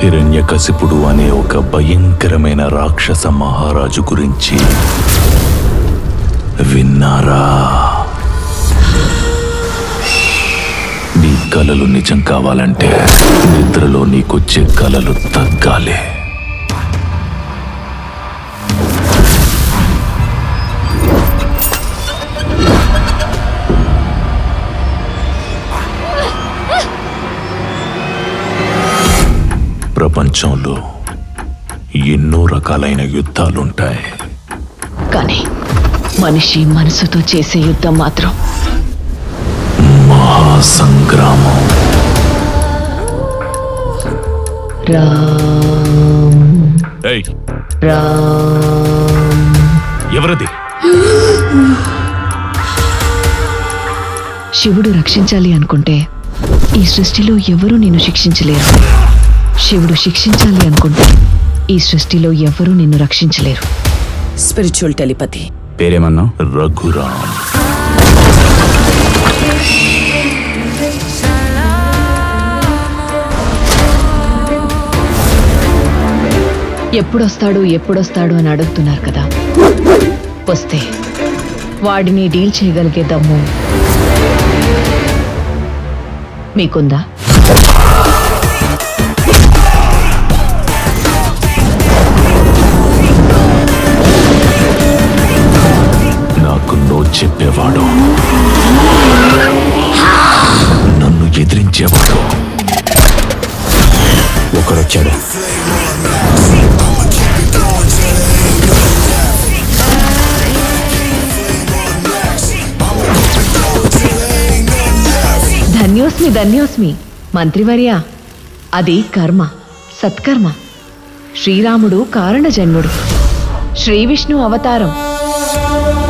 హిరణ్యకశిపుడు అనే ఒక భయంకరమైన రాక్షస మహారాజు గురించి విన్నారా నీ కలలు నిజం కావాలంటే నిద్రలో నీకొచ్చే కలలు తగ్గాలి ప్రపంచంలో ఎన్నో రకాలైన యుద్ధాలుంటాయి కానీ మనిషి మనసుతో చేసే యుద్ధం మాత్రం మహాసంగ్రామం రామ్ ఏయ్ రామ్ ఎవరది శివుడు రక్షించాలి అనుకుంటే ఈ సృష్టిలో ఎవరూ నిన్ను శిక్షించలేరు శివుడు శిక్షించాలి అనుకుంటే ఈ సృష్టిలో ఎవరూ నిన్ను రక్షించలేరు స్పిరిచువల్ టెలిపతి పేరేమన్నా రఘురామ్ ఎప్పుడొస్తాడు ఎప్పుడొస్తాడు అని అడుగుతున్నారు కదా వస్తే వాడిని డీల్ చేయగలిగే దమ్ము మీకుందా నాకు నో చెప్పేవాడు నన్ను ఎదిరించేవాడు ఒకడొచ్చాడు ధన్యోస్మి ధన్యోస్మి మంత్రివర్య అది కర్మ సత్కర్మ శ్రీరాముడు కారణజన్ముడు శ్రీ విష్ణు అవతారం